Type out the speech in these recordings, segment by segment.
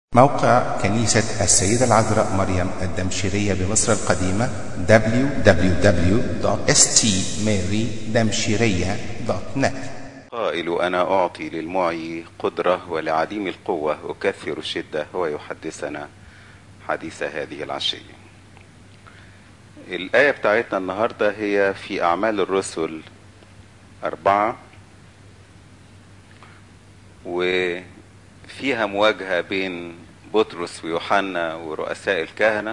موقع كنيسة السيدة العذراء مريم الدمشقية بمصر القديمة www.stmarydamshiriya.net قائل أنا أعطي للمعي قدرة ولعديم القوة أكثر الشدة ويحدثنا حديث هذه العشية الآية بتاعتنا النهاردة هي في أعمال الرسل أربعة وفيها مواجهة بين بطرس ويوحنا ورؤساء الكهنة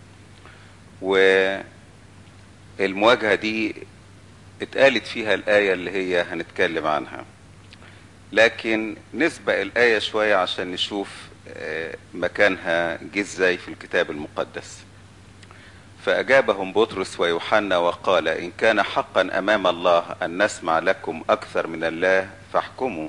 والمواجهة دي اتقالت فيها الآية اللي هي هنتكلم عنها لكن نسبق الآية شوية عشان نشوف مكانها جه ازاي في الكتاب المقدس فأجابهم بطرس ويوحنا وقال إن كان حقا أمام الله أن نسمع لكم أكثر من الله فاحكموا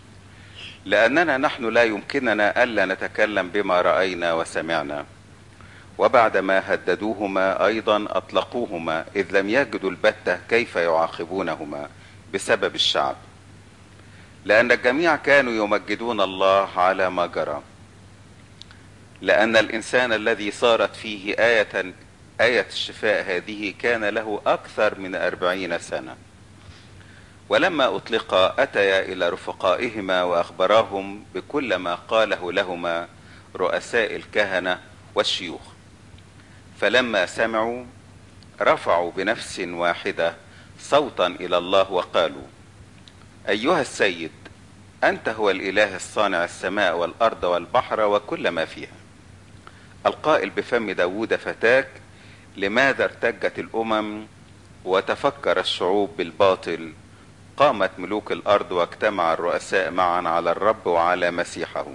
لأننا نحن لا يمكننا ألا نتكلم بما رأينا وسمعنا وبعدما هددوهما أيضا أطلقوهما إذ لم يجدوا البتة كيف يعاقبونهما بسبب الشعب لأن الجميع كانوا يمجدون الله على ما جرى لأن الإنسان الذي صارت فيه آية آية الشفاء هذه كان له أكثر من أربعين سنة ولما أطلقا أتيا إلى رفقائهما وأخبراهم بكل ما قاله لهما رؤساء الكهنة والشيوخ فلما سمعوا رفعوا بنفس واحدة صوتا إلى الله وقالوا أيها السيد أنت هو الإله الصانع السماء والأرض والبحر وكل ما فيها القائل بفم داود فتاك لماذا ارتجت الأمم وتفكر الشعوب بالباطل قامت ملوك الأرض واجتمع الرؤساء معا على الرب وعلى مسيحه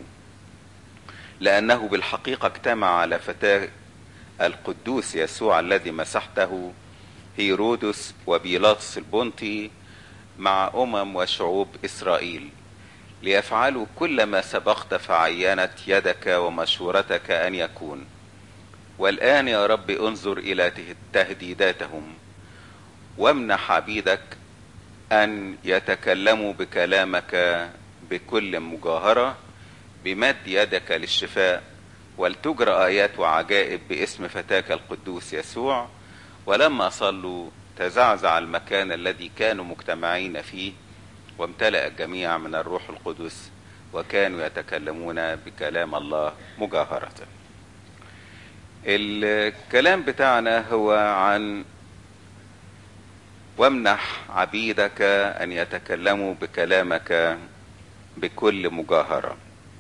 لأنه بالحقيقة اجتمع على فتاة القدوس يسوع الذي مسحته هيرودس وبيلاطس البنطي مع أمم وشعوب إسرائيل ليفعلوا كل ما سبقت فعينت يدك ومشورتك أن يكون والآن يا رب انظر إلى تهديداتهم وامنح عبيدك أن يتكلموا بكلامك بكل مجاهرة بمد يدك للشفاء ولتجرى آيات وعجائب باسم فتاك القدوس يسوع ولما صلوا تزعزع المكان الذي كانوا مجتمعين فيه وامتلأ الجميع من الروح القدس وكانوا يتكلمون بكلام الله مجاهرة الكلام بتاعنا هو عن وامنح عبيدك ان يتكلموا بكلامك بكل مجاهرة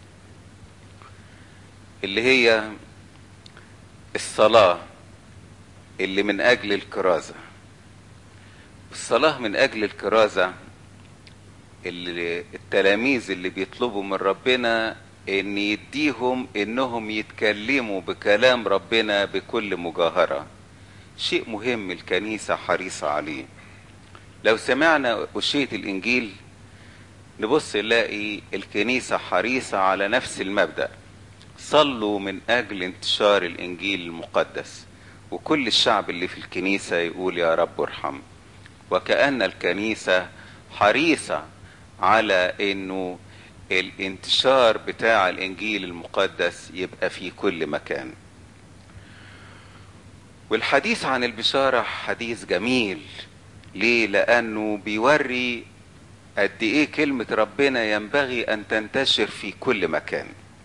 اللي هي الصلاة اللي من اجل الكرازة الصلاة من اجل الكرازة اللي التلاميذ اللي بيطلبوا من ربنا ان يديهم انهم يتكلموا بكلام ربنا بكل مجاهرة شيء مهم الكنيسة حريصة عليه لو سمعنا أشية الإنجيل نبص نلاقي الكنيسة حريصة على نفس المبدأ صلوا من أجل انتشار الإنجيل المقدس وكل الشعب اللي في الكنيسة يقول يا رب ارحم وكأن الكنيسة حريصة على انه الانتشار بتاع الانجيل المقدس يبقى في كل مكان والحديث عن البشارة حديث جميل ليه لانه بيوري قد ايه كلمة ربنا ينبغي ان تنتشر في كل مكان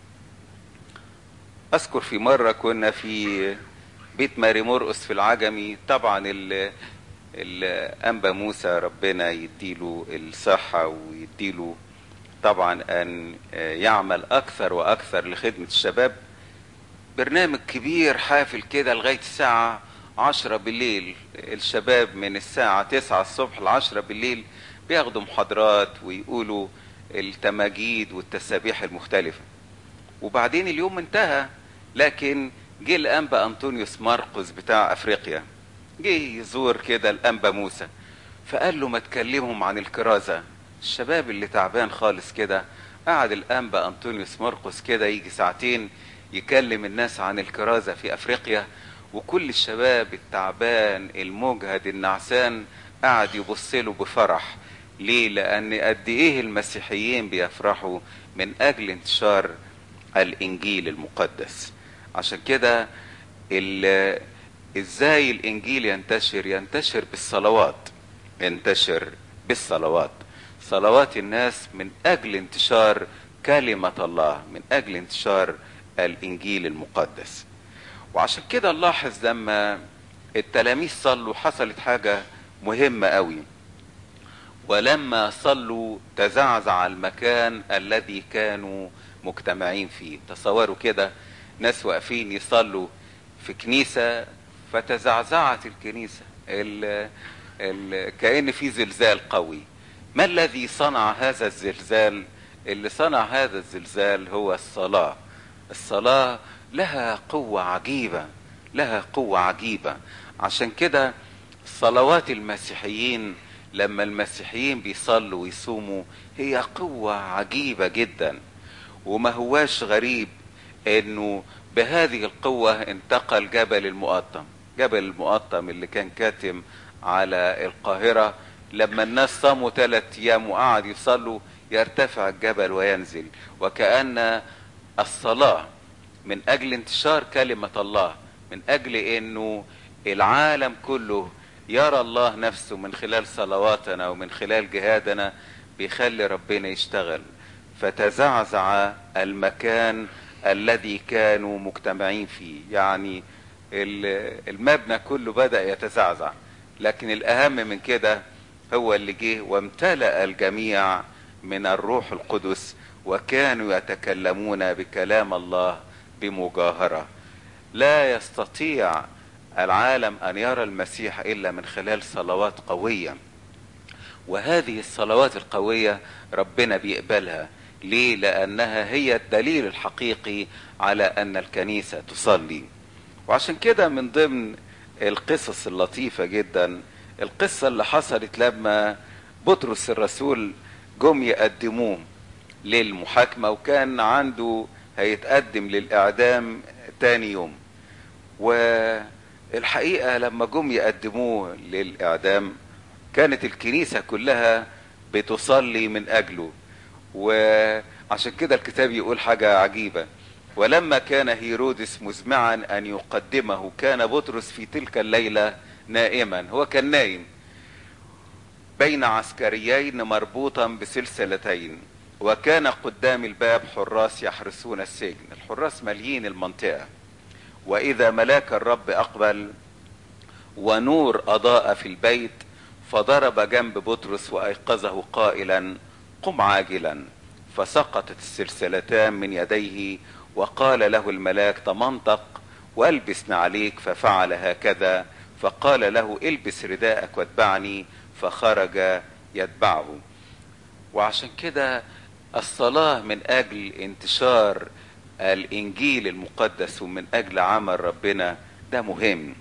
اذكر في مرة كنا في بيت ماري مرقس في العجمي طبعا الانبا موسى ربنا يديله الصحة ويديله طبعا ان يعمل اكثر واكثر لخدمة الشباب برنامج كبير حافل كده لغاية الساعة عشرة بالليل الشباب من الساعة تسعة الصبح لعشرة بالليل بياخدوا محاضرات ويقولوا التماجيد والتسابيح المختلفة وبعدين اليوم انتهى لكن جه الانبا انطونيوس مارقس بتاع افريقيا جه يزور كده الانبا موسى فقال له ما تكلمهم عن الكرازة الشباب اللي تعبان خالص كده قعد الانبا انطونيوس مرقس كده يجي ساعتين يكلم الناس عن الكرازة في افريقيا وكل الشباب التعبان المجهد النعسان قعد يبص له بفرح ليه لان قد ايه المسيحيين بيفرحوا من اجل انتشار الانجيل المقدس عشان كده ال- ازاي الانجيل ينتشر ينتشر بالصلوات ينتشر بالصلوات صلوات الناس من اجل انتشار كلمة الله من اجل انتشار الانجيل المقدس وعشان كده نلاحظ لما التلاميذ صلوا حصلت حاجة مهمة قوي ولما صلوا تزعزع المكان الذي كانوا مجتمعين فيه تصوروا كده ناس واقفين يصلوا في كنيسة فتزعزعت الكنيسة ال ال كأن في زلزال قوي ما الذي صنع هذا الزلزال اللي صنع هذا الزلزال هو الصلاة الصلاة لها قوة عجيبة لها قوة عجيبة عشان كده صلوات المسيحيين لما المسيحيين بيصلوا ويصوموا هي قوة عجيبة جدا وما هواش غريب انه بهذه القوة انتقل جبل المقطم جبل المقطم اللي كان كاتم على القاهرة لما الناس صاموا ثلاث ايام وقعدوا يصلوا يرتفع الجبل وينزل وكأن الصلاة من اجل انتشار كلمة الله من اجل انه العالم كله يرى الله نفسه من خلال صلواتنا ومن خلال جهادنا بيخلي ربنا يشتغل فتزعزع المكان الذي كانوا مجتمعين فيه يعني ال- المبنى كله بدأ يتزعزع لكن الأهم من كده هو اللي جه وامتلأ الجميع من الروح القدس وكانوا يتكلمون بكلام الله بمجاهرة لا يستطيع العالم أن يرى المسيح إلا من خلال صلوات قوية وهذه الصلوات القوية ربنا بيقبلها ليه لأنها هي الدليل الحقيقي على أن الكنيسة تصلي وعشان كده من ضمن القصص اللطيفة جدا القصة اللي حصلت لما بطرس الرسول جم يقدموه للمحاكمة وكان عنده هيتقدم للإعدام تاني يوم والحقيقة لما جم يقدموه للإعدام كانت الكنيسة كلها بتصلي من أجله وعشان كده الكتاب يقول حاجة عجيبة ولما كان هيرودس مزمعا أن يقدمه كان بطرس في تلك الليلة نائما هو كان نايم بين عسكريين مربوطا بسلسلتين وكان قدام الباب حراس يحرسون السجن الحراس ماليين المنطقة وإذا ملاك الرب أقبل ونور أضاء في البيت فضرب جنب بطرس وأيقظه قائلا قم عاجلا فسقطت السلسلتان من يديه وقال له الملاك تمنطق والبس نعليك ففعل هكذا فقال له البس رداءك واتبعني فخرج يتبعه وعشان كده الصلاة من أجل انتشار الإنجيل المقدس ومن أجل عمل ربنا ده مهم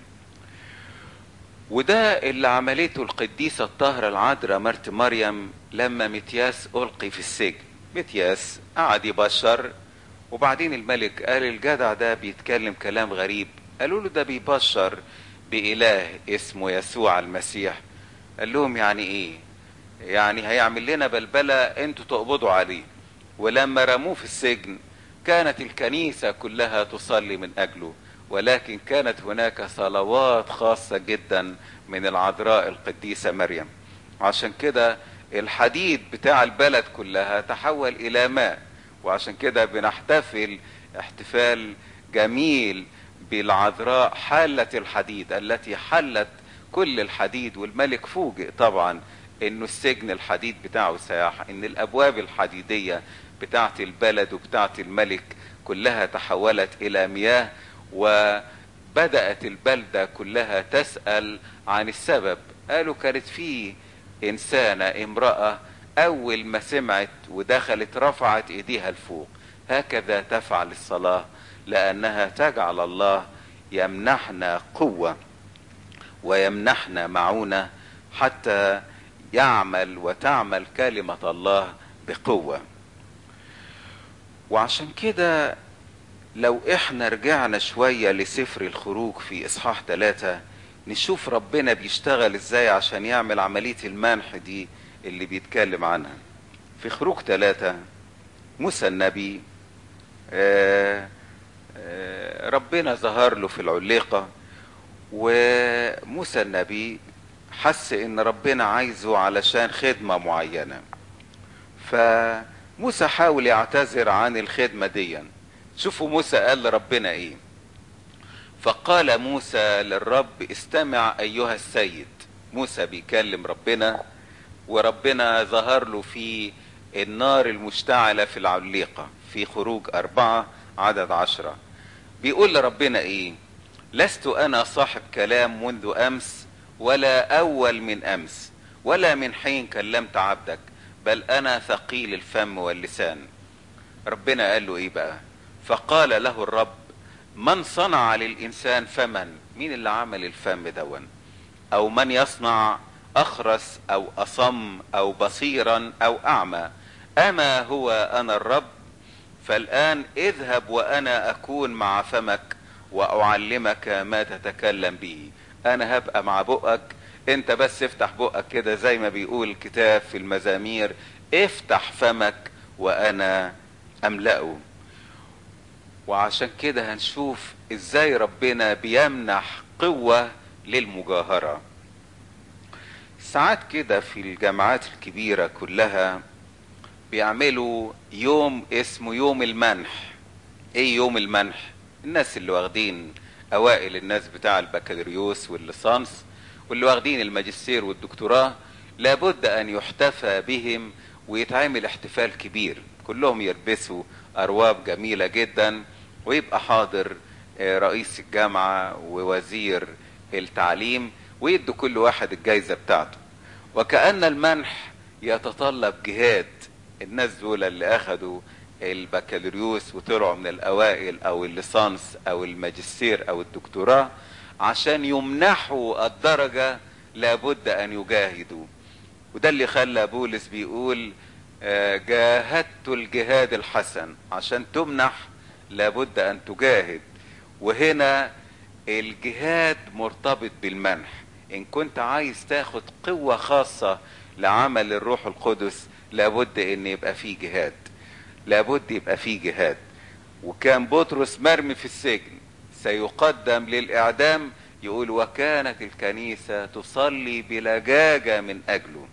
وده اللي عملته القديسة الطاهرة العذراء مرت مريم لما متياس ألقي في السجن متياس قعد يبشر وبعدين الملك قال الجدع ده بيتكلم كلام غريب قالوا له ده بيبشر بإله اسمه يسوع المسيح قال لهم يعني ايه يعني هيعمل لنا بلبلة انتوا تقبضوا عليه ولما رموه في السجن كانت الكنيسة كلها تصلي من أجله ولكن كانت هناك صلوات خاصة جدا من العذراء القديسة مريم عشان كده الحديد بتاع البلد كلها تحول إلى ماء وعشان كده بنحتفل احتفال جميل بالعذراء حالة الحديد التي حلت كل الحديد والملك فوجئ طبعا انه السجن الحديد بتاعه سياح ان الابواب الحديدية بتاعت البلد وبتاعت الملك كلها تحولت الى مياه وبدأت البلدة كلها تسأل عن السبب قالوا كانت في انسانة امرأة اول ما سمعت ودخلت رفعت ايديها لفوق هكذا تفعل الصلاة لانها تجعل الله يمنحنا قوة ويمنحنا معونة حتى يعمل وتعمل كلمة الله بقوة وعشان كده لو احنا رجعنا شوية لسفر الخروج في اصحاح ثلاثة نشوف ربنا بيشتغل ازاي عشان يعمل عملية المنح دي اللي بيتكلم عنها في خروج ثلاثة موسى النبي آه، آه، ربنا ظهر له في العليقة وموسى النبي حس ان ربنا عايزه علشان خدمة معينة فموسى حاول يعتذر عن الخدمة دي شوفوا موسى قال لربنا ايه فقال موسى للرب استمع ايها السيد موسى بيكلم ربنا وربنا ظهر له في النار المشتعلة في العليقة في خروج أربعة عدد عشرة بيقول لربنا ايه لست انا صاحب كلام منذ امس ولا اول من امس ولا من حين كلمت عبدك بل انا ثقيل الفم واللسان ربنا قال له ايه بقى فقال له الرب من صنع للانسان فمن مين اللي عمل الفم دون او من يصنع اخرس او اصم او بصيرا او اعمى اما هو انا الرب فالان اذهب وانا اكون مع فمك واعلمك ما تتكلم به انا هبقى مع بقك انت بس افتح بقك كده زي ما بيقول الكتاب في المزامير افتح فمك وانا املأه وعشان كده هنشوف ازاي ربنا بيمنح قوة للمجاهرة ساعات كده في الجامعات الكبيرة كلها بيعملوا يوم اسمه يوم المنح ايه يوم المنح الناس اللي واخدين اوائل الناس بتاع البكالوريوس والليسانس واللي واخدين الماجستير والدكتوراه لابد ان يحتفى بهم ويتعمل احتفال كبير كلهم يلبسوا ارواب جميلة جدا ويبقى حاضر آه، رئيس الجامعة ووزير التعليم ويدوا كل واحد الجايزة بتاعته وكأن المنح يتطلب جهاد الناس دول اللي اخدوا البكالوريوس وطلعوا من الاوائل او الليسانس او الماجستير او الدكتوراه عشان يمنحوا الدرجة لابد ان يجاهدوا وده اللي خلى بولس بيقول آه، جاهدت الجهاد الحسن عشان تمنح لابد ان تجاهد وهنا الجهاد مرتبط بالمنح ان كنت عايز تاخد قوة خاصة لعمل الروح القدس لابد ان يبقى فيه جهاد لابد يبقى فيه جهاد وكان بطرس مرمي في السجن سيقدم للاعدام يقول وكانت الكنيسة تصلي بلجاجة من اجله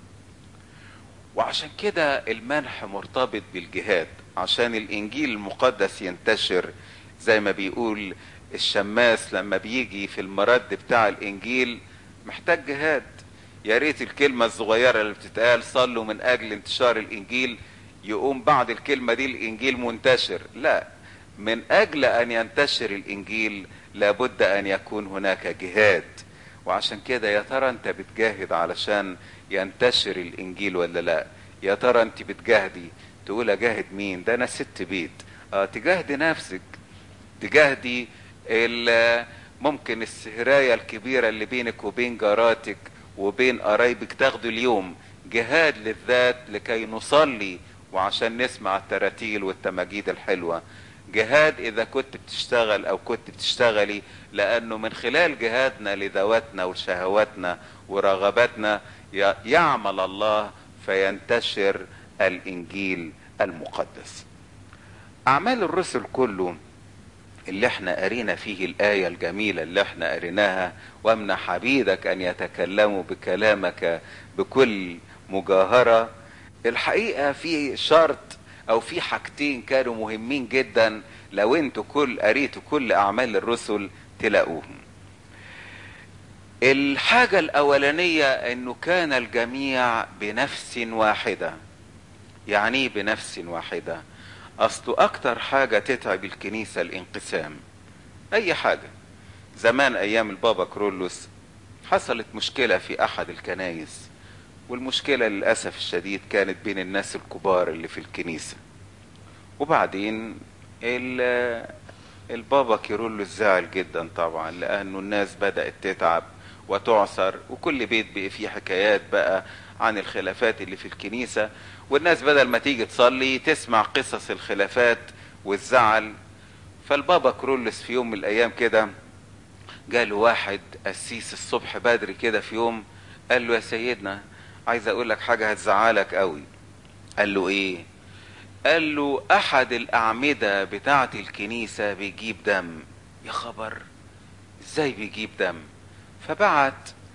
وعشان كده المنح مرتبط بالجهاد عشان الانجيل المقدس ينتشر زي ما بيقول الشماس لما بيجي في المرد بتاع الانجيل محتاج جهاد يا ريت الكلمة الصغيرة اللي بتتقال صلوا من اجل انتشار الانجيل يقوم بعد الكلمة دي الانجيل منتشر لا من اجل ان ينتشر الانجيل لابد ان يكون هناك جهاد وعشان كده يا ترى انت بتجاهد علشان ينتشر الانجيل ولا لا يا ترى انت بتجاهدي تقول اجاهد مين ده انا ست بيت اه تجاهدي نفسك تجاهدي ال- ممكن السهراية الكبيرة اللي بينك وبين جاراتك وبين قرايبك تاخدوا اليوم جهاد للذات لكي نصلي وعشان نسمع التراتيل والتماجيد الحلوة جهاد اذا كنت بتشتغل او كنت بتشتغلي لانه من خلال جهادنا لذواتنا وشهواتنا ورغباتنا ي- يعمل الله فينتشر الانجيل المقدس اعمال الرسل كله اللي احنا قرينا فيه الآية الجميلة اللي احنا قريناها وامنح عبيدك أن يتكلموا بكلامك بكل مجاهرة الحقيقة في شرط أو في حاجتين كانوا مهمين جدا لو انتوا كل قريتوا كل أعمال الرسل تلاقوهم الحاجة الأولانية أنه كان الجميع بنفس واحدة يعني ايه بنفس واحدة أصله أكتر حاجة تتعب الكنيسة الانقسام أي حاجة زمان أيام البابا كرولوس حصلت مشكلة في أحد الكنايس والمشكلة للأسف الشديد كانت بين الناس الكبار اللي في الكنيسة وبعدين ال- البابا كيرلس زعل جدا طبعا لأنه الناس بدأت تتعب وتعثر وكل بيت بقى فيه حكايات بقى عن الخلافات اللي في الكنيسة والناس بدل ما تيجي تصلي تسمع قصص الخلافات والزعل فالبابا كرولس في يوم من الأيام كده جاله واحد قسيس الصبح بدري كده في يوم قال له يا سيدنا عايز اقول لك حاجة هتزعلك قوي قال له ايه قال له احد الاعمدة بتاعة الكنيسة بيجيب دم يا خبر ازاي بيجيب دم فبعت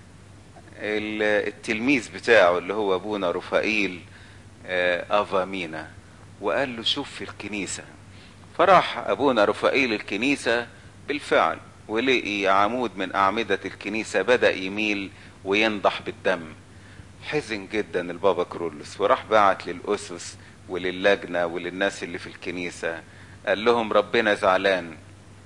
التلميذ بتاعه اللي هو ابونا رفائيل افا مينا وقال له شوف في الكنيسة فراح ابونا رفائيل الكنيسة بالفعل ولقي عمود من اعمدة الكنيسة بدأ يميل وينضح بالدم حزن جدا البابا كرولوس وراح بعت للأسس وللجنة وللناس اللي في الكنيسة قال لهم ربنا زعلان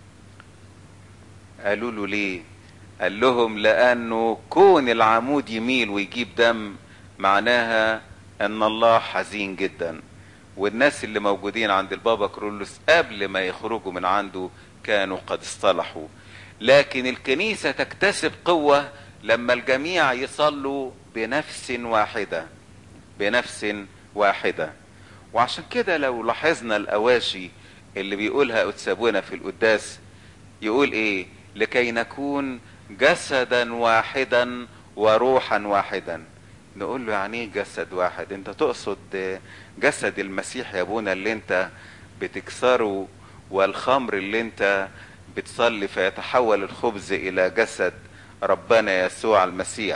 قالوا له ليه قال لهم لأنه كون العمود يميل ويجيب دم معناها أن الله حزين جدا والناس اللي موجودين عند البابا كرولوس قبل ما يخرجوا من عنده كانوا قد اصطلحوا لكن الكنيسة تكتسب قوة لما الجميع يصلوا بنفس واحدة بنفس واحدة وعشان كده لو لاحظنا الأواشي اللي بيقولها أتسابونا في القداس يقول إيه لكي نكون جسدا واحدا وروحا واحدا نقول له يعني ايه جسد واحد انت تقصد جسد المسيح يا ابونا اللي انت بتكسره والخمر اللي انت بتصلي فيتحول الخبز الى جسد ربنا يسوع المسيح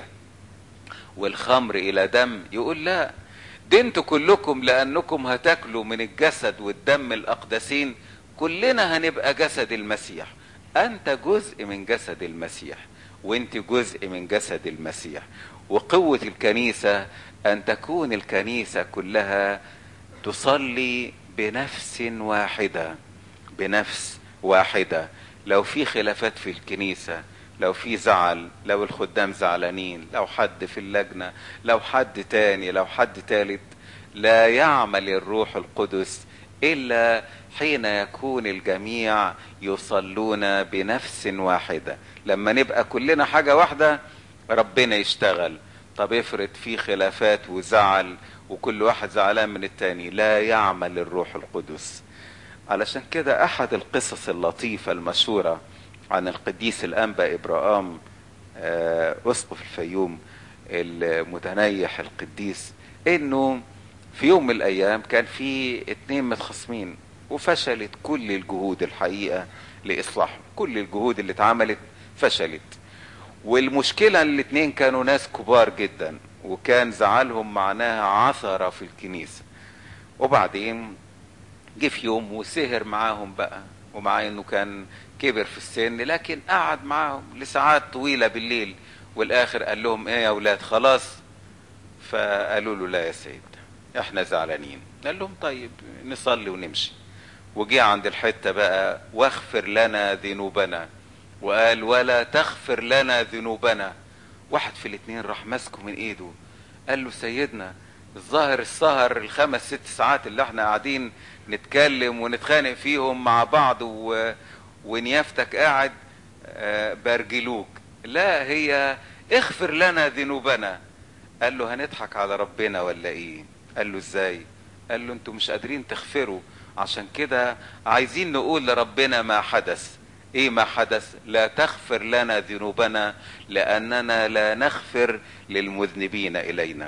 والخمر الى دم يقول لا ده انتوا كلكم لانكم هتاكلوا من الجسد والدم الاقدسين كلنا هنبقى جسد المسيح انت جزء من جسد المسيح وانت جزء من جسد المسيح وقوة الكنيسة ان تكون الكنيسة كلها تصلي بنفس واحدة بنفس واحدة لو في خلافات في الكنيسة لو في زعل لو الخدام زعلانين لو حد في اللجنة لو حد تاني لو حد تالت لا يعمل الروح القدس إلا حين يكون الجميع يصلون بنفس واحدة لما نبقى كلنا حاجة واحدة ربنا يشتغل طب افرض في خلافات وزعل وكل واحد زعلان من التاني لا يعمل الروح القدس علشان كده احد القصص اللطيفة المشهورة عن القديس الانبا ابراهام اسقف الفيوم المتنيح القديس انه في يوم من الايام كان في اتنين متخاصمين وفشلت كل الجهود الحقيقة لاصلاحهم كل الجهود اللي اتعملت فشلت والمشكلة ان الاتنين كانوا ناس كبار جدا وكان زعلهم معناها عثرة في الكنيسة وبعدين جه في يوم وسهر معاهم بقى ومع انه كان كبر في السن لكن قعد معاهم لساعات طويلة بالليل والاخر قال لهم ايه يا اولاد خلاص فقالوا له لا يا سيد احنا زعلانين قال لهم طيب نصلي ونمشي وجي عند الحتة بقى واغفر لنا ذنوبنا وقال ولا تغفر لنا ذنوبنا واحد في الاتنين راح ماسكه من ايده قال له سيدنا الظاهر السهر الخمس ست ساعات اللي احنا قاعدين نتكلم ونتخانق فيهم مع بعض و... ونيافتك قاعد برجلوك لا هي اغفر لنا ذنوبنا قال له هنضحك على ربنا ولا ايه قال له ازاي قال له انتوا مش قادرين تغفروا عشان كده عايزين نقول لربنا ما حدث ايه ما حدث لا تغفر لنا ذنوبنا لاننا لا نغفر للمذنبين الينا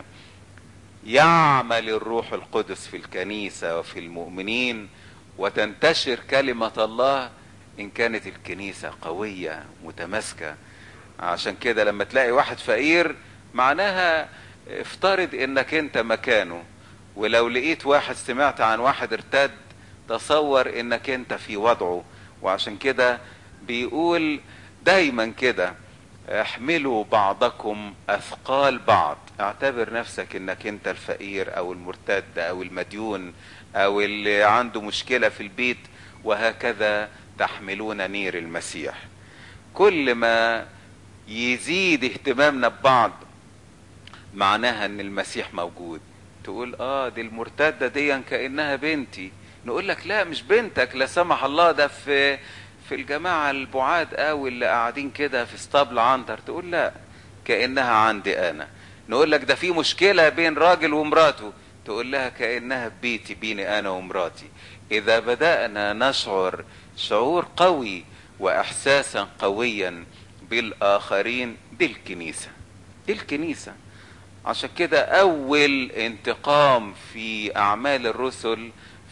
يعمل الروح القدس في الكنيسة وفي المؤمنين وتنتشر كلمة الله ان كانت الكنيسة قوية متماسكة عشان كده لما تلاقي واحد فقير معناها افترض انك انت مكانه ولو لقيت واحد سمعت عن واحد ارتد تصور انك انت في وضعه وعشان كده بيقول دايما كده احملوا بعضكم اثقال بعض اعتبر نفسك انك انت الفقير او المرتد او المديون او اللي عنده مشكلة في البيت وهكذا تحملون نير المسيح كل ما يزيد اهتمامنا ببعض معناها ان المسيح موجود تقول اه دي المرتدة دي كأنها بنتي نقول لك لا مش بنتك لا سمح الله ده في في الجماعة البعاد قوي اللي قاعدين كده في اسطبل عنتر تقول لا كأنها عندي انا نقول لك ده في مشكلة بين راجل ومراته تقول لها كأنها بيتي بيني انا ومراتي اذا بدأنا نشعر شعور قوي واحساسا قويا بالاخرين دي الكنيسة دي الكنيسة عشان كده اول انتقام في اعمال الرسل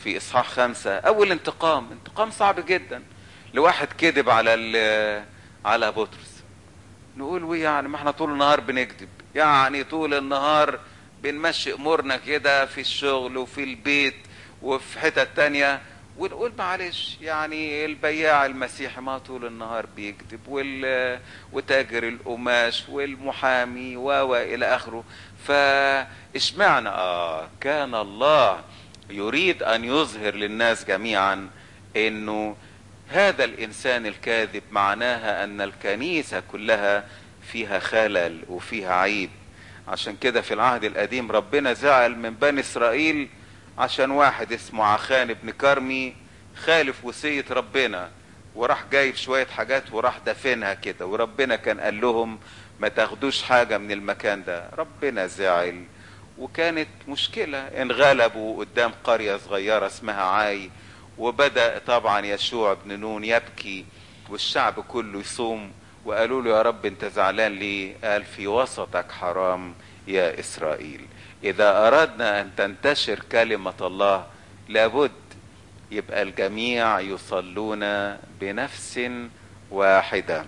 في اصحاح خمسة اول انتقام انتقام صعب جدا لواحد كذب على ال- على بطرس نقول وي يعني ما احنا طول النهار بنكذب يعني طول النهار بنمشي امورنا كده في الشغل وفي البيت وفي حتت تانية ونقول معلش يعني البياع المسيحي ما طول النهار بيكذب وال وتاجر القماش والمحامي و و الى اخره فاشمعنى اه كان الله يريد ان يظهر للناس جميعا انه هذا الانسان الكاذب معناها ان الكنيسه كلها فيها خلل وفيها عيب عشان كده في العهد القديم ربنا زعل من بني اسرائيل عشان واحد اسمه عخان بن كرمي خالف وصيه ربنا وراح جايب شويه حاجات وراح دفنها كده وربنا كان قال لهم ما تاخدوش حاجه من المكان ده ربنا زعل وكانت مشكله انغلبوا قدام قريه صغيره اسمها عاي وبدأ طبعا يشوع بن نون يبكي والشعب كله يصوم وقالوا له يا رب انت زعلان ليه قال في وسطك حرام يا اسرائيل اذا اردنا ان تنتشر كلمة الله لابد يبقى الجميع يصلون بنفس واحدة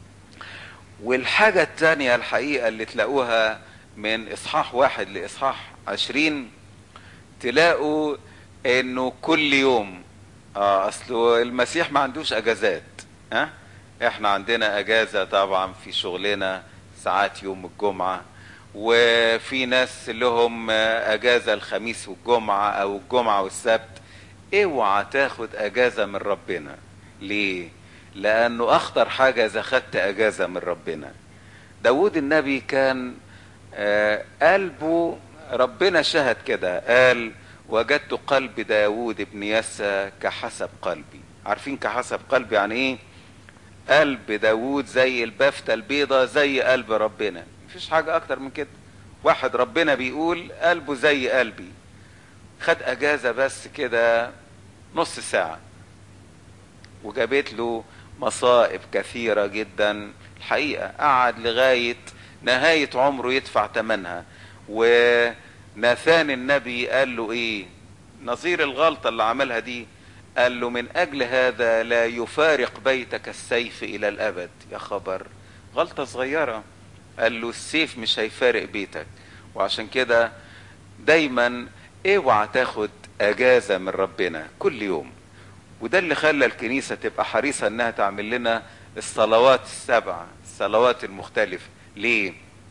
والحاجة التانية الحقيقة اللي تلاقوها من اصحاح واحد لاصحاح عشرين تلاقوا انه كل يوم اه اصله المسيح ما عندوش اجازات ها أه؟ احنا عندنا اجازه طبعا في شغلنا ساعات يوم الجمعه وفي ناس لهم اجازه الخميس والجمعه او الجمعه والسبت اوعى تاخد اجازه من ربنا ليه لانه اخطر حاجه اذا خدت اجازه من ربنا داود النبي كان آه قلبه ربنا شهد كده قال وجدت قلب داود ابن يسى كحسب قلبي عارفين كحسب قلبي يعني ايه قلب داود زي البفتة البيضة زي قلب ربنا مفيش حاجة اكتر من كده واحد ربنا بيقول قلبه زي قلبي خد اجازة بس كده نص ساعة وجابت له مصائب كثيرة جدا الحقيقة قعد لغاية نهاية عمره يدفع ثمنها و ناثان النبي قال له ايه نظير الغلطة اللي عملها دي قال له من اجل هذا لا يفارق بيتك السيف الى الابد يا خبر غلطة صغيرة قال له السيف مش هيفارق بيتك وعشان كده دايما اوعى تاخد اجازة من ربنا كل يوم وده اللي خلى الكنيسة تبقى حريصة انها تعمل لنا الصلوات السبعة الصلوات المختلفة ليه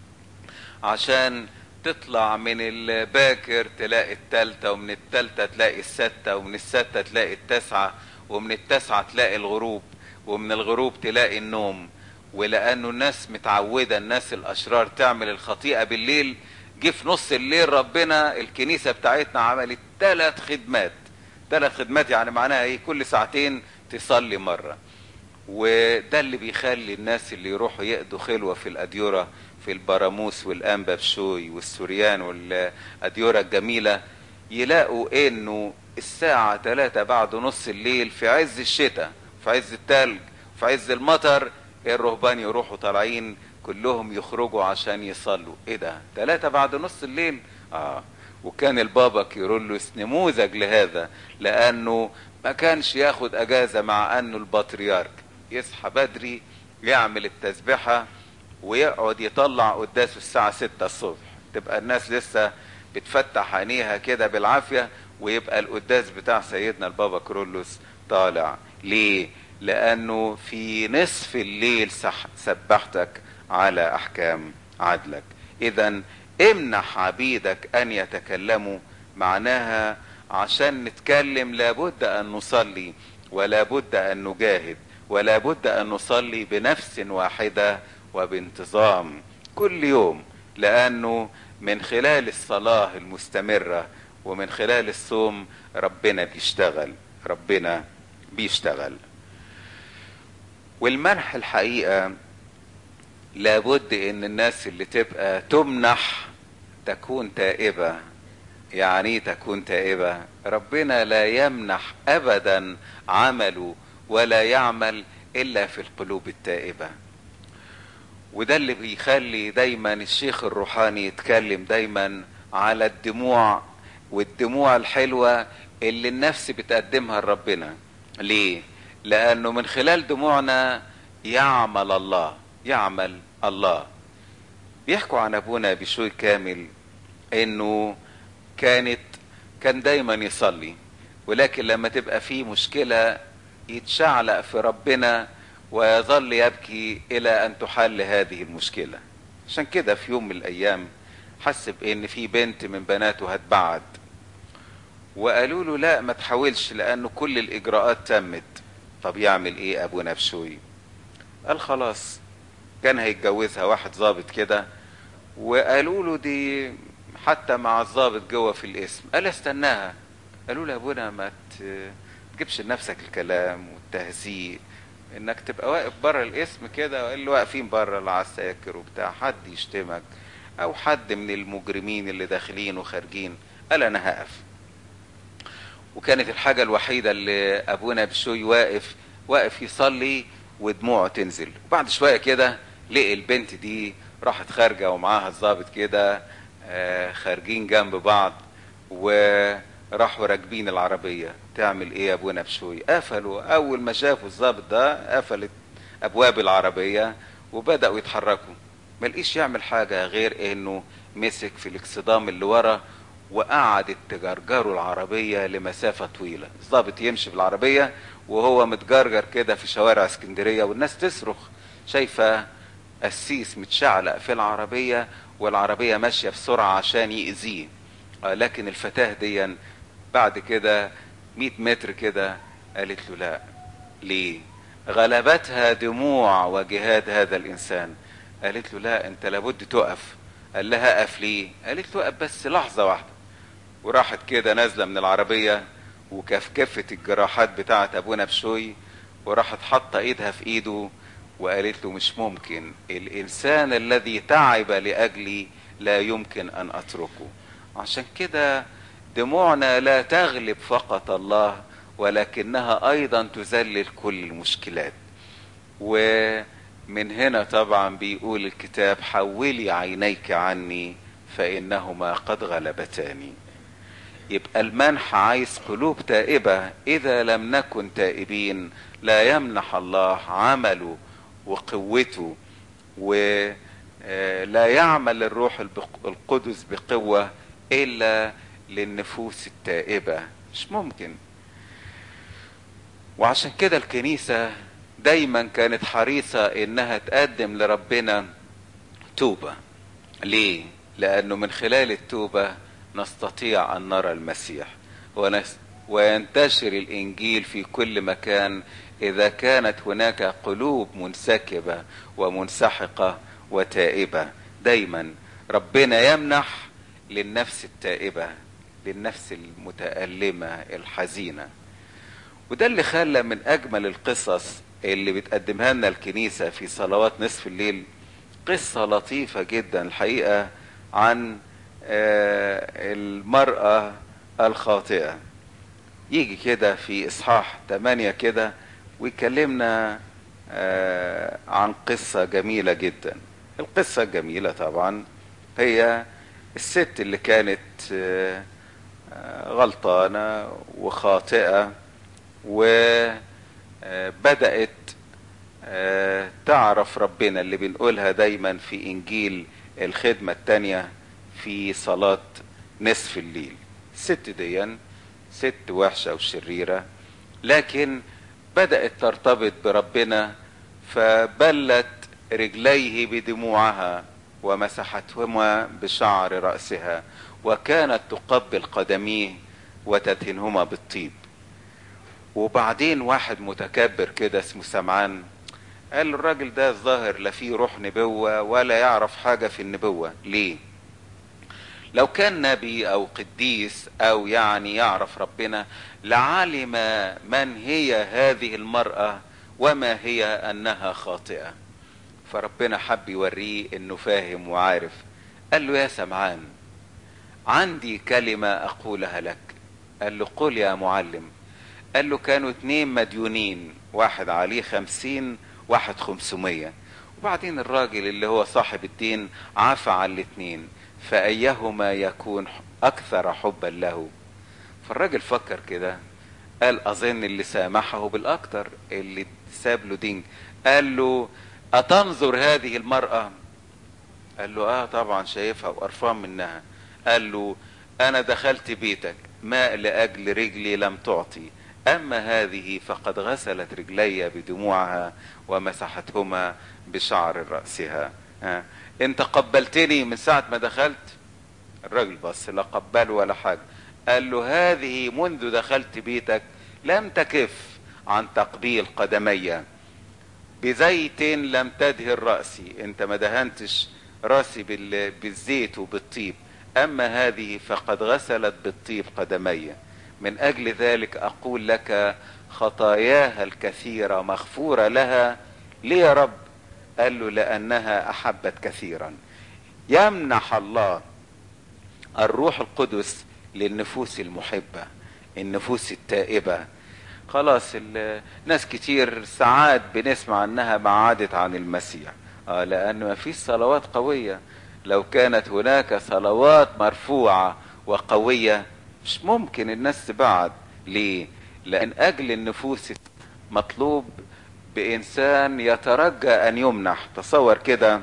عشان تطلع من الباكر تلاقي التالتة ومن التالتة تلاقي الستة ومن الستة تلاقي التسعة ومن التسعة تلاقي الغروب ومن الغروب تلاقي النوم ولأنه الناس متعودة الناس الأشرار تعمل الخطيئة بالليل جه في نص الليل ربنا الكنيسة بتاعتنا عملت ثلاث خدمات ثلاث خدمات يعني معناها ايه كل ساعتين تصلي مرة وده اللي بيخلي الناس اللي يروحوا يقضوا خلوة في الأديرة في البراموس والأنبا بشوي والسوريان والأديرة الجميلة يلاقوا انه الساعة ثلاثة بعد نص الليل في عز الشتاء في عز التلج في عز المطر الرهبان يروحوا طالعين كلهم يخرجوا عشان يصلوا ايه ده ثلاثة بعد نص الليل اه وكان البابا كيرلس نموذج لهذا لانه ما كانش ياخد اجازة مع انه البطريرك يصحى بدري يعمل التسبحة ويقعد يطلع قداسه الساعة ستة الصبح تبقى الناس لسه بتفتح عينيها كده بالعافية ويبقى القداس بتاع سيدنا البابا كرولوس طالع ليه لانه في نصف الليل سبحتك على احكام عدلك اذا امنح عبيدك ان يتكلموا معناها عشان نتكلم لابد ان نصلي ولا بد ان نجاهد ولا بد ان نصلي بنفس واحده وبانتظام كل يوم لانه من خلال الصلاه المستمره ومن خلال الصوم ربنا بيشتغل ربنا بيشتغل والمنح الحقيقه لابد ان الناس اللي تبقى تمنح تكون تائبه يعني تكون تائبه ربنا لا يمنح ابدا عمله ولا يعمل الا في القلوب التائبه وده اللي بيخلي دايما الشيخ الروحاني يتكلم دايما على الدموع والدموع الحلوه اللي النفس بتقدمها لربنا ليه لانه من خلال دموعنا يعمل الله يعمل الله بيحكوا عن ابونا بشوي كامل انه كانت كان دايما يصلي ولكن لما تبقى في مشكلة يتشعلق في ربنا ويظل يبكي الى ان تحل هذه المشكلة عشان كده في يوم من الايام حس بان في بنت من بناته هتبعد وقالوا له لا ما تحاولش لانه كل الاجراءات تمت طب يعمل ايه ابونا بشوي قال خلاص كان هيتجوزها واحد ظابط كده وقالوا له دي حتى مع الظابط جوه في الاسم قال استناها قالوا له يا ابونا ما تجيبش لنفسك الكلام والتهزيء انك تبقى واقف بره الاسم كده اللي واقفين بره العساكر وبتاع حد يشتمك او حد من المجرمين اللي داخلين وخارجين قال انا هقف وكانت الحاجة الوحيدة اللي ابونا بشوي واقف واقف يصلي ودموعه تنزل وبعد شوية كده لقي البنت دي راحت خارجة ومعاها الظابط كده آه خارجين جنب بعض وراحوا راكبين العربية تعمل ايه يا ابونا بشوي قفلوا اول ما شافوا الظابط ده قفلت ابواب العربية وبدأوا يتحركوا ملقيش يعمل حاجة غير انه مسك في الاكسدام اللي ورا وقعدت تجرجروا العربية لمسافة طويلة الظابط يمشي بالعربية وهو متجرجر كده في شوارع اسكندرية والناس تصرخ شايفة قسيس متشعلق في العربية والعربية ماشية بسرعة عشان يأذيه آه لكن الفتاة دي بعد كده مئة متر كده قالت له لا ليه غلبتها دموع وجهاد هذا الإنسان قالت له لا انت لابد تقف قال لها اقف ليه قالت له اقف بس لحظة واحدة وراحت كده نازلة من العربية وكفكفت الجراحات بتاعة ابونا بشوي وراحت حاطة ايدها في ايده وقالت له مش ممكن الانسان الذي تعب لاجلي لا يمكن ان اتركه عشان كده دموعنا لا تغلب فقط الله ولكنها ايضا تذلل كل المشكلات ومن هنا طبعا بيقول الكتاب حولي عينيك عني فانهما قد غلبتاني يبقى المنح عايز قلوب تائبة إذا لم نكن تائبين لا يمنح الله عمله وقوته ولا يعمل الروح القدس بقوة إلا للنفوس التائبة مش ممكن وعشان كده الكنيسة دايما كانت حريصة انها تقدم لربنا توبة ليه لانه من خلال التوبة نستطيع ان نرى المسيح ونس وينتشر الانجيل في كل مكان اذا كانت هناك قلوب منسكبة ومنسحقة وتائبة دايما ربنا يمنح للنفس التائبة للنفس المتألمة الحزينة وده اللي خلى من اجمل القصص اللي بتقدمها لنا الكنيسة في صلوات نصف الليل قصة لطيفة جدا الحقيقة عن المرأة الخاطئة يجي كده في اصحاح 8 كده ويكلمنا عن قصة جميلة جدا القصة الجميلة طبعا هي الست اللي كانت غلطانة وخاطئة وبدأت تعرف ربنا اللي بنقولها دايما في انجيل الخدمة التانية في صلاة نصف الليل الست دي ست وحشة وشريرة لكن بدأت ترتبط بربنا فبلت رجليه بدموعها ومسحتهما بشعر رأسها وكانت تقبل قدميه وتدهنهما بالطيب وبعدين واحد متكبر كده اسمه سمعان قال الراجل ده الظاهر لا فيه روح نبوة ولا يعرف حاجة في النبوة ليه لو كان نبي او قديس او يعني يعرف ربنا لعلم من هي هذه المرأة وما هي انها خاطئة فربنا حب يوريه انه فاهم وعارف قال له يا سمعان عندي كلمة اقولها لك قال له قل يا معلم قال له كانوا اتنين مديونين واحد عليه خمسين واحد خمسمية وبعدين الراجل اللي هو صاحب الدين عفى على الاتنين فأيهما يكون أكثر حبا له فالراجل فكر كده قال اظن اللي سامحه بالاكتر اللي ساب له دين قال له اتنظر هذه المرأة قال له اه طبعا شايفها وقرفان منها قال له انا دخلت بيتك ماء لاجل رجلي لم تعطي اما هذه فقد غسلت رجلي بدموعها ومسحتهما بشعر رأسها ها انت قبلتني من ساعة ما دخلت الراجل بص لا قبله ولا حاجة قال له هذه منذ دخلت بيتك لم تكف عن تقبيل قدمي بزيت لم تدهن رأسي انت ما دهنتش رأسي بال- بالزيت وبالطيب اما هذه فقد غسلت بالطيب قدمي من اجل ذلك اقول لك خطاياها الكثيرة مغفورة لها ليه يا رب قال له لانها احبت كثيرا يمنح الله الروح القدس للنفوس المحبة النفوس التائبة خلاص ال- ناس كتير ساعات بنسمع انها بعدت عن المسيح اه لان ما فيش صلوات قوية لو كانت هناك صلوات مرفوعة وقوية مش ممكن الناس تبعد ليه لان اجل النفوس مطلوب بانسان يترجى ان يمنح تصور كده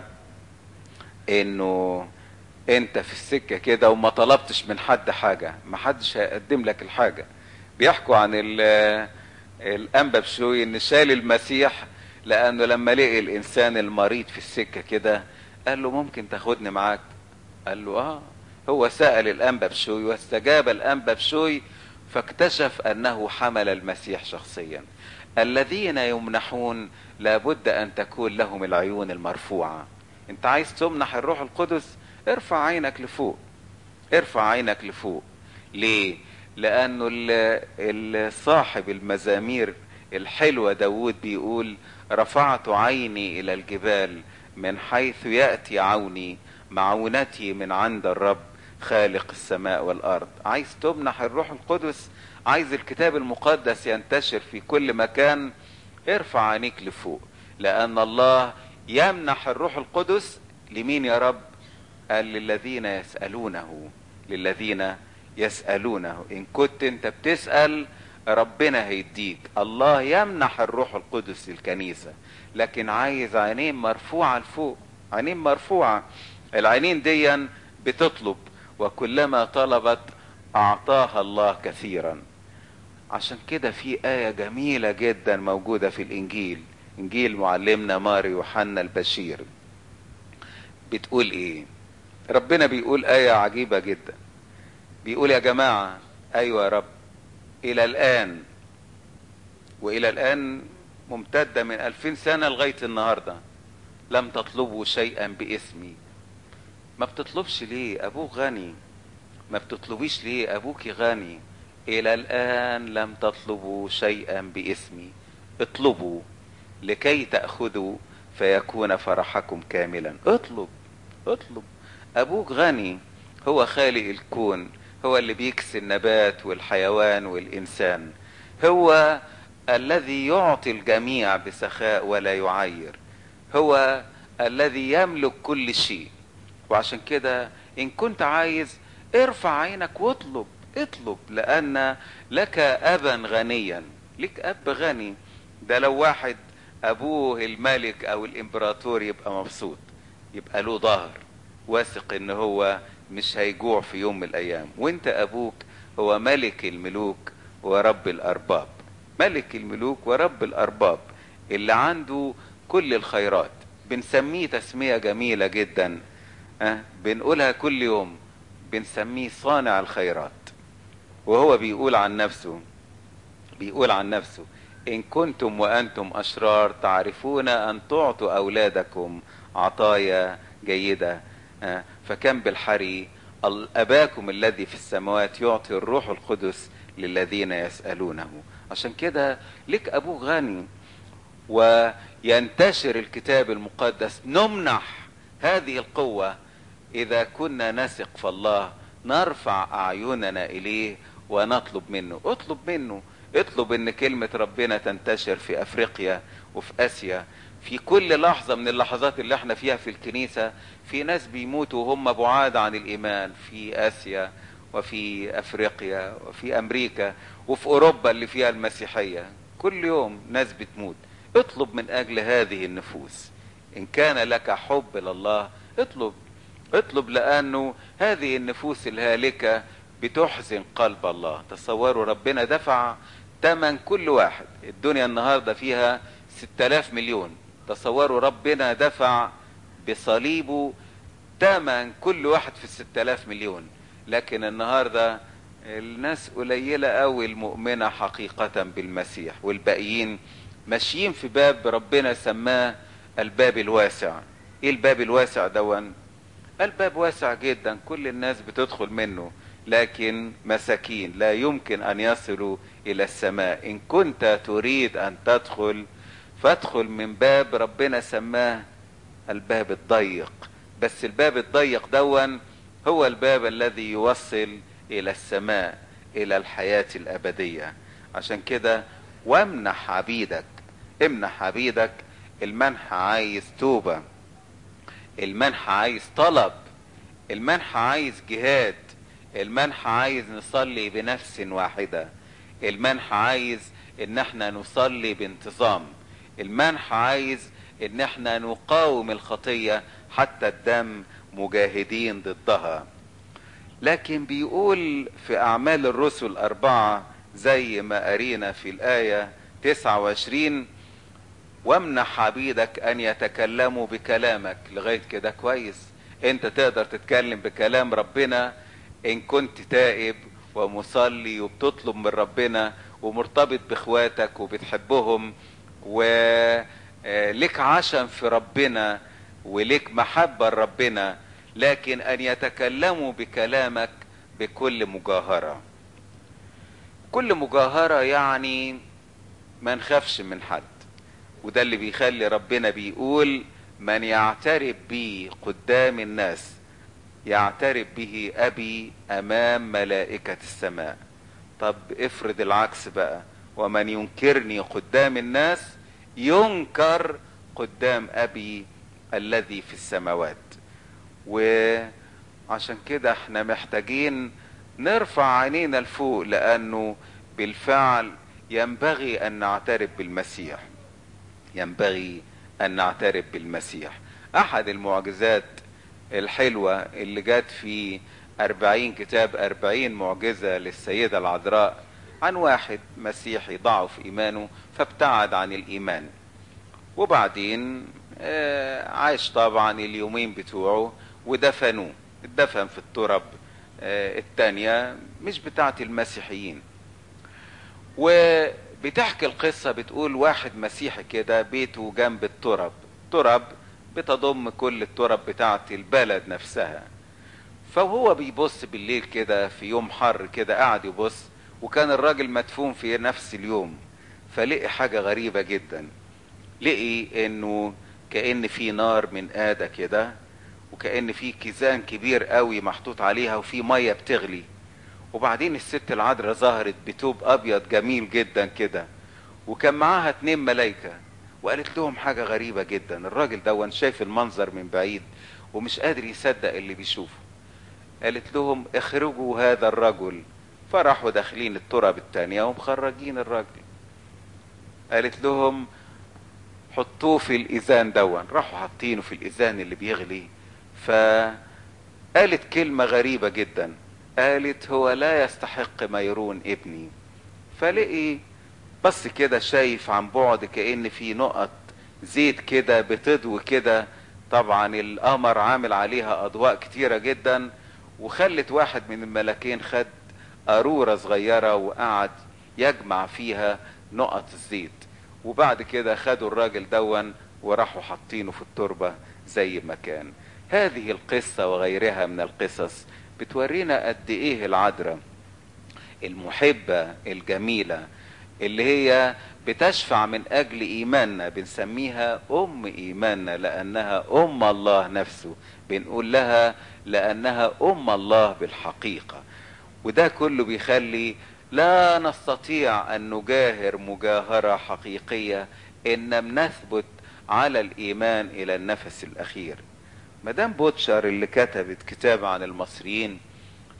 انه انت في السكه كده وما طلبتش من حد حاجه ما حدش هيقدم لك الحاجه بيحكوا عن ال- الانبا بشوي ان شال المسيح لانه لما لقي الانسان المريض في السكه كده قال له ممكن تاخدني معاك قال له اه هو سال الانبا بشوي واستجاب الانبا بشوي فاكتشف انه حمل المسيح شخصيا الذين يمنحون لابد ان تكون لهم العيون المرفوعه انت عايز تمنح الروح القدس ارفع عينك لفوق ارفع عينك لفوق ليه لانه ال- ال- صاحب المزامير الحلوة داود بيقول رفعت عيني الى الجبال من حيث يأتي عوني معونتي من عند الرب خالق السماء والارض عايز تمنح الروح القدس عايز الكتاب المقدس ينتشر في كل مكان ارفع عينيك لفوق لان الله يمنح الروح القدس لمين يا رب قال للذين يسألونه للذين يسألونه إن كنت أنت بتسأل ربنا هيديك الله يمنح الروح القدس للكنيسة لكن عايز عينين مرفوعة لفوق عينين مرفوعة العينين دي بتطلب وكلما طلبت أعطاها الله كثيرا عشان كده في آية جميلة جدا موجودة في الإنجيل إنجيل معلمنا ماري يوحنا البشير بتقول إيه ربنا بيقول آية عجيبة جدا بيقول يا جماعة أيوة يا رب إلى الآن وإلى الآن ممتدة من ألفين سنة لغاية النهاردة لم تطلبوا شيئا باسمي ما بتطلبش ليه أبوك غني ما بتطلبيش ليه أبوك غني إلى الآن لم تطلبوا شيئا باسمي اطلبوا لكي تأخذوا فيكون فرحكم كاملا اطلب اطلب أبوك غني هو خالق الكون هو اللي بيكسي النبات والحيوان والإنسان هو الذي يعطي الجميع بسخاء ولا يعير هو الذي يملك كل شيء وعشان كده إن كنت عايز ارفع عينك واطلب اطلب لأن لك أبا غنيا لك أب غني ده لو واحد أبوه الملك أو الإمبراطور يبقى مبسوط يبقى له ظهر واثق ان هو مش هيجوع في يوم من الايام وانت ابوك هو ملك الملوك ورب الارباب ملك الملوك ورب الارباب اللي عنده كل الخيرات بنسميه تسمية جميلة جدا أه؟ بنقولها كل يوم بنسميه صانع الخيرات وهو بيقول عن نفسه بيقول عن نفسه إن كنتم وأنتم أشرار تعرفون أن تعطوا أولادكم عطايا جيدة آه، فكم بالحري ال- أباكم الذي في السماوات يعطي الروح القدس للذين يسألونه عشان كده لك أبوه غني وينتشر الكتاب المقدس نمنح هذه القوة إذا كنا نثق في الله نرفع أعيننا إليه ونطلب منه اطلب منه اطلب ان كلمة ربنا تنتشر في افريقيا وفي اسيا في كل لحظة من اللحظات اللي احنا فيها في الكنيسة في ناس بيموتوا وهم بعاد عن الايمان في اسيا وفي افريقيا وفي امريكا وفي اوروبا اللي فيها المسيحيه كل يوم ناس بتموت اطلب من اجل هذه النفوس ان كان لك حب لله اطلب اطلب لانه هذه النفوس الهالكه بتحزن قلب الله تصوروا ربنا دفع تمن كل واحد الدنيا النهارده فيها 6000 مليون تصوروا ربنا دفع بصليبه تمن كل واحد في الستة آلاف مليون لكن النهاردة الناس قليلة قوي المؤمنة حقيقة بالمسيح والباقيين ماشيين في باب ربنا سماه الباب الواسع ايه الباب الواسع دون الباب واسع جدا كل الناس بتدخل منه لكن مساكين لا يمكن ان يصلوا الى السماء ان كنت تريد ان تدخل فادخل من باب ربنا سماه الباب الضيق بس الباب الضيق دون هو الباب الذي يوصل الى السماء الى الحياة الابدية عشان كده وامنح عبيدك امنح عبيدك المنح عايز توبة المنح عايز طلب المنح عايز جهاد المنح عايز نصلي بنفس واحدة المنح عايز ان احنا نصلي بانتظام المنح عايز ان احنا نقاوم الخطية حتى الدم مجاهدين ضدها لكن بيقول في اعمال الرسل اربعة زي ما قرينا في الاية 29 وامنح عبيدك ان يتكلموا بكلامك لغاية كده كويس انت تقدر تتكلم بكلام ربنا ان كنت تائب ومصلي وبتطلب من ربنا ومرتبط باخواتك وبتحبهم ولك عشم في ربنا ولك محبة لربنا لكن ان يتكلموا بكلامك بكل مجاهرة كل مجاهرة يعني ما نخافش من حد وده اللي بيخلي ربنا بيقول من يعترف بي قدام الناس يعترف به ابي امام ملائكة السماء طب افرض العكس بقى ومن ينكرني قدام الناس ينكر قدام ابي الذي في السماوات وعشان كده احنا محتاجين نرفع عينينا لفوق لانه بالفعل ينبغي ان نعترف بالمسيح ينبغي ان نعترف بالمسيح احد المعجزات الحلوة اللي جت في أربعين كتاب أربعين معجزة للسيدة العذراء عن واحد مسيحي ضعف إيمانه فابتعد عن الإيمان وبعدين عاش طبعا اليومين بتوعه ودفنوه اتدفن في الترب التانية مش بتاعة المسيحيين وبتحكي القصة بتقول واحد مسيحي كده بيته جنب الترب ترب بتضم كل الترب بتاعة البلد نفسها فهو بيبص بالليل كده في يوم حر كده قاعد يبص وكان الراجل مدفون في نفس اليوم فلقي حاجة غريبة جدا لقي انه كأن في نار من آدة كده وكأن في كيزان كبير قوي محطوط عليها وفي مية بتغلي وبعدين الست العذراء ظهرت بتوب ابيض جميل جدا كده وكان معاها اتنين ملايكة وقالت لهم حاجة غريبة جدا الراجل دون شايف المنظر من بعيد ومش قادر يصدق اللي بيشوفه قالت لهم اخرجوا هذا الرجل فراحوا داخلين التراب التانية ومخرجين الراجل قالت لهم حطوه في الاذان دون راحوا حاطينه في الاذان اللي بيغلي فقالت كلمة غريبة جدا قالت هو لا يستحق ميرون ابني فلقي بس كده شايف عن بعد كأن في نقط زيت كده بتضوي كده طبعا القمر عامل عليها اضواء كتيرة جدا وخلت واحد من الملاكين خد قارورة صغيرة وقعد يجمع فيها نقط الزيت وبعد كده خدوا الراجل دون وراحوا حاطينه في التربة زي ما كان هذه القصة وغيرها من القصص بتورينا قد ايه العذراء المحبة الجميلة اللي هي بتشفع من اجل ايماننا بنسميها ام ايماننا لانها ام الله نفسه بنقول لها لانها ام الله بالحقيقة وده كله بيخلي لا نستطيع ان نجاهر مجاهرة حقيقية ان لم نثبت على الايمان الى النفس الاخير مدام بوتشر اللي كتبت كتاب عن المصريين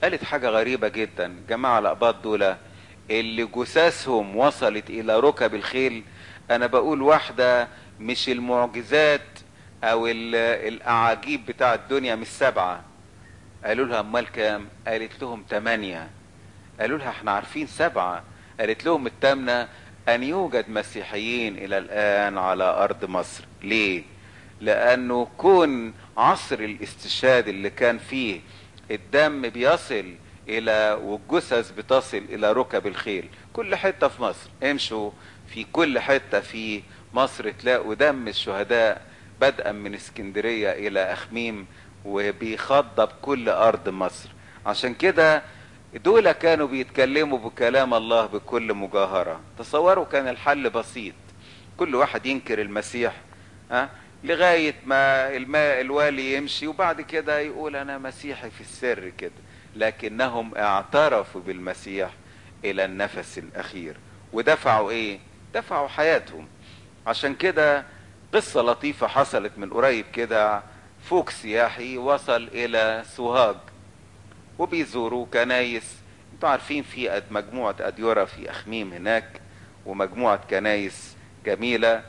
قالت حاجة غريبة جدا جماعة الأقباط دول اللي جثثهم وصلت إلى ركب الخيل أنا بقول واحدة مش المعجزات أو ال- الأعاجيب بتاع الدنيا مش سبعة قالوا لها أمال كام قالت لهم تمانية قالوا لها احنا عارفين سبعة قالت لهم التامنة أن يوجد مسيحيين إلى الآن على أرض مصر ليه؟ لأنه كون عصر الاستشهاد اللي كان فيه الدم بيصل إلى والجثث بتصل إلى ركب الخيل كل حتة في مصر امشوا في كل حتة في مصر تلاقوا دم الشهداء بدءا من اسكندرية إلى أخميم وبيخضب كل أرض مصر عشان كده دول كانوا بيتكلموا بكلام الله بكل مجاهرة تصوروا كان الحل بسيط كل واحد ينكر المسيح ها لغاية ما الماء الوالي يمشي وبعد كده يقول أنا مسيحي في السر كده لكنهم اعترفوا بالمسيح إلى النفس الأخير ودفعوا إيه؟ دفعوا حياتهم عشان كده قصة لطيفة حصلت من قريب كده فوق سياحي وصل إلى سوهاج وبيزوروا كنايس انتوا عارفين في أد- مجموعة أديرة في أخميم هناك ومجموعة كنايس جميلة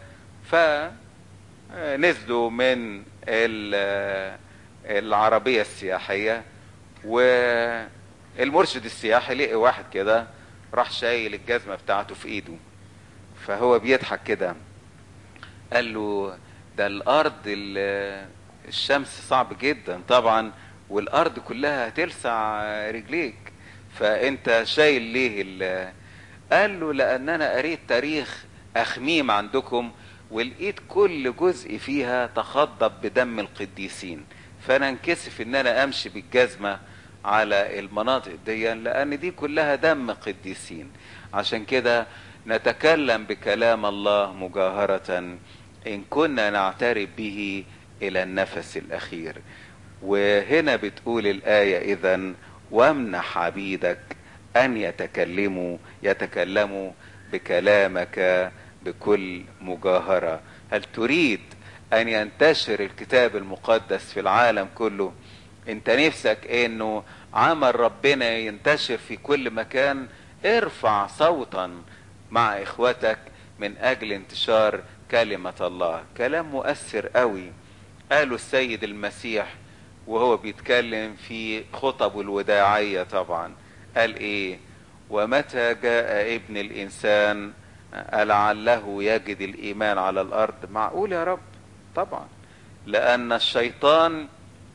فنزلوا من ال- العربية السياحية والمرشد السياحي لقي واحد كده راح شايل الجزمة بتاعته في ايده فهو بيضحك كده قال له ده الارض ال- الشمس صعب جدا طبعا والارض كلها هتلسع رجليك فانت شايل ليه ال- قال له لان انا قريت تاريخ اخميم عندكم ولقيت كل جزء فيها تخضب بدم القديسين فانا انكسف ان انا امشي بالجزمه على المناطق دي لان دي كلها دم قديسين عشان كده نتكلم بكلام الله مجاهره ان كنا نعترف به الى النفس الاخير وهنا بتقول الايه اذا وامنح عبيدك ان يتكلموا يتكلموا بكلامك بكل مجاهره هل تريد ان ينتشر الكتاب المقدس في العالم كله انت نفسك انه عمل ربنا ينتشر في كل مكان ارفع صوتا مع اخوتك من اجل انتشار كلمة الله كلام مؤثر قوي قاله السيد المسيح وهو بيتكلم في خطبه الوداعية طبعا قال ايه ومتى جاء ابن الانسان لعله يجد الايمان على الارض معقول يا رب طبعا لان الشيطان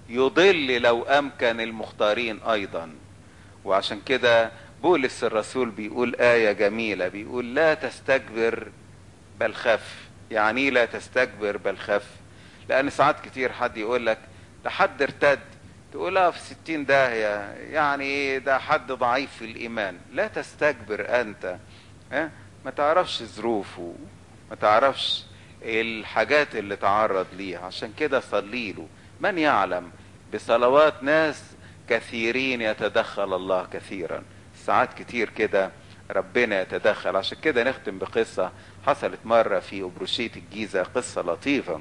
يضل لو امكن المختارين ايضا وعشان كده بولس الرسول بيقول آية جميلة بيقول لا تستكبر بل خف يعني إيه لا تستكبر بل خف لأن ساعات كتير حد يقول لك ده حد ارتد تقول اه في ستين داهية يعني ايه ده حد ضعيف في الإيمان لا تستكبر أنت اه ما تعرفش ظروفه ما تعرفش الحاجات اللي تعرض ليها عشان كده صلي له من يعلم بصلوات ناس كثيرين يتدخل الله كثيرا ساعات كتير كده ربنا يتدخل عشان كده نختم بقصة حصلت مرة في أبروشية الجيزة قصة لطيفة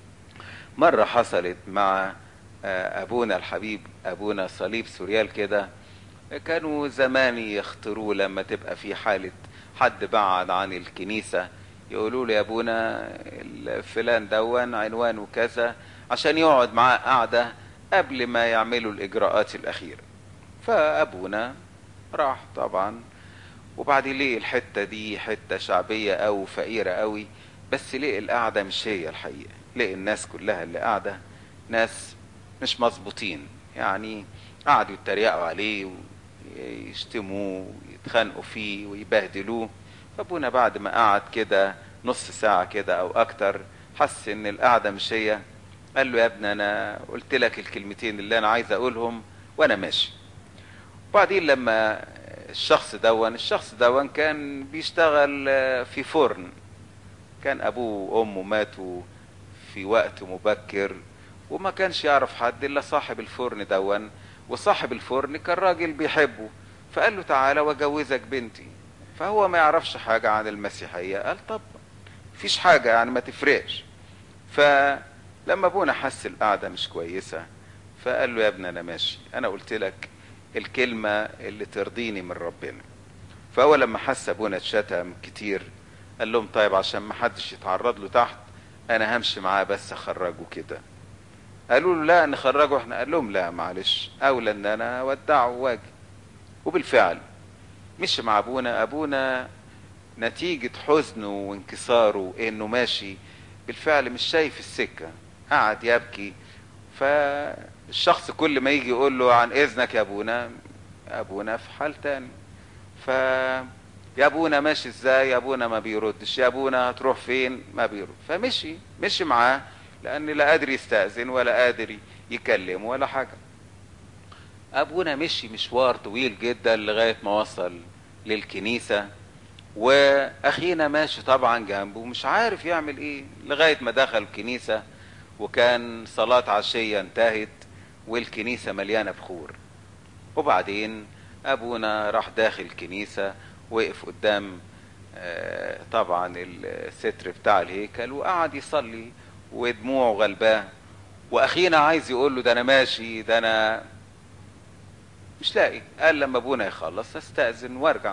مرة حصلت مع أبونا الحبيب أبونا صليب سوريال كده كانوا زمان يختاروه لما تبقى في حالة حد بعد عن الكنيسة يقولوا له يا ابونا فلان دون عنوانه كذا عشان يقعد معاه قعدة قبل ما يعملوا الإجراءات الأخيرة فأبونا راح طبعا وبعدين ليه الحتة دي حتة شعبية أو فقيرة قوي بس ليه القعدة مش هي الحقيقة ليه الناس كلها اللي قاعدة ناس مش مظبوطين يعني قعدوا يتريقوا عليه ويشتموه ويتخانقوا فيه ويبهدلوه فابونا بعد ما قعد كده نص ساعة كده أو أكتر حس إن القعدة مش هي قال له يا ابني أنا قلت لك الكلمتين اللي أنا عايز أقولهم وأنا ماشي وبعدين لما الشخص دون الشخص دون كان بيشتغل في فرن كان أبوه وأمه ماتوا في وقت مبكر وما كانش يعرف حد إلا صاحب الفرن دون وصاحب الفرن كان راجل بيحبه فقال له تعالى واجوزك بنتي فهو ما يعرفش حاجة عن المسيحية قال طب فيش حاجة يعني ما تفرقش فلما ابونا حس القعدة مش كويسة فقال له يا ابني انا ماشي انا قلت لك الكلمة اللي ترضيني من ربنا فأول لما حس أبونا اتشتم كتير قال لهم طيب عشان ما حدش يتعرض له تحت أنا همشي معاه بس أخرجه كده قالوا له لا نخرجه احنا قال لهم لا معلش أولى إن أنا أودعه واجي وبالفعل مشي مع أبونا أبونا نتيجة حزنه وانكساره إنه ماشي بالفعل مش شايف السكة قعد يبكي فالشخص كل ما يجي يقول له عن اذنك يا ابونا ابونا في حال تاني ف يا ابونا ماشي ازاي يا ابونا ما بيردش يا ابونا هتروح فين ما بيرد فمشي مشي معاه لان لا قادر يستأذن ولا قادر يكلمه ولا حاجة ابونا مشي مشوار طويل جدا لغاية ما وصل للكنيسة واخينا ماشي طبعا جنبه مش عارف يعمل ايه لغاية ما دخل الكنيسة وكان صلاة عشية انتهت والكنيسة مليانة بخور وبعدين أبونا راح داخل الكنيسة وقف قدام طبعا الستر بتاع الهيكل وقعد يصلي ودموعه غلباه وأخينا عايز يقول له ده أنا ماشي ده أنا مش لاقي قال لما أبونا يخلص استأذن وارجع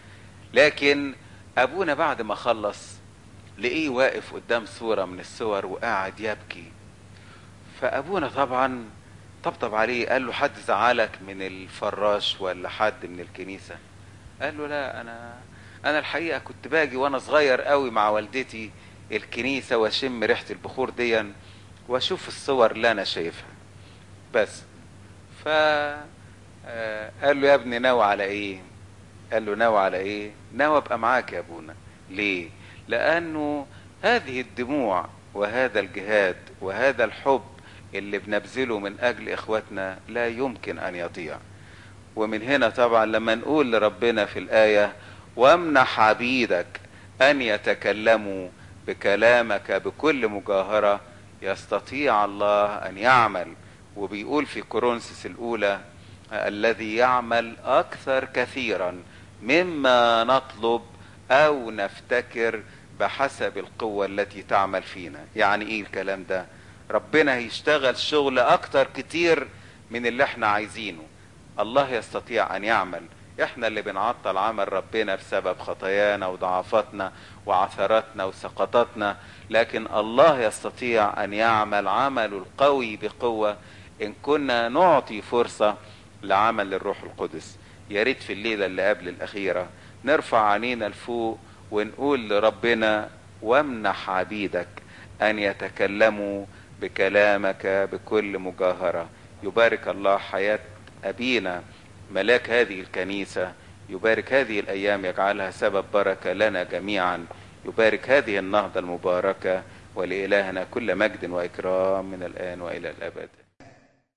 لكن أبونا بعد ما خلص لقيه واقف قدام صورة من الصور وقاعد يبكي فأبونا طبعا طبطب عليه قال له حد زعلك من الفراش ولا حد من الكنيسة قال له لا أنا أنا الحقيقة كنت باجي وأنا صغير قوي مع والدتي الكنيسة وأشم ريحة البخور دي وأشوف الصور اللي أنا شايفها بس ف قال له يا ابني ناوي على إيه؟ قال له ناوي على إيه؟ ناوي أبقى معاك يا أبونا ليه؟ لأنه هذه الدموع وهذا الجهاد وهذا الحب اللي بنبذله من أجل إخواتنا لا يمكن أن يضيع ومن هنا طبعا لما نقول لربنا في الآية وامنح عبيدك أن يتكلموا بكلامك بكل مجاهرة يستطيع الله أن يعمل وبيقول في كورنثوس الأولى الذي يعمل أكثر كثيرا مما نطلب أو نفتكر بحسب القوة التي تعمل فينا يعني ايه الكلام ده ربنا هيشتغل شغل اكتر كتير من اللي احنا عايزينه الله يستطيع ان يعمل احنا اللي بنعطل عمل ربنا بسبب خطايانا وضعفاتنا وعثراتنا وسقطاتنا لكن الله يستطيع ان يعمل عمله القوي بقوة ان كنا نعطي فرصة لعمل الروح القدس يا ريت في الليلة اللي قبل الاخيرة نرفع عينينا لفوق ونقول لربنا وامنح عبيدك ان يتكلموا بكلامك بكل مجاهرة يبارك الله حياة ابينا ملاك هذه الكنيسة يبارك هذه الايام يجعلها سبب بركة لنا جميعا يبارك هذه النهضة المباركة ولإلهنا كل مجد وإكرام من الآن وإلى الأبد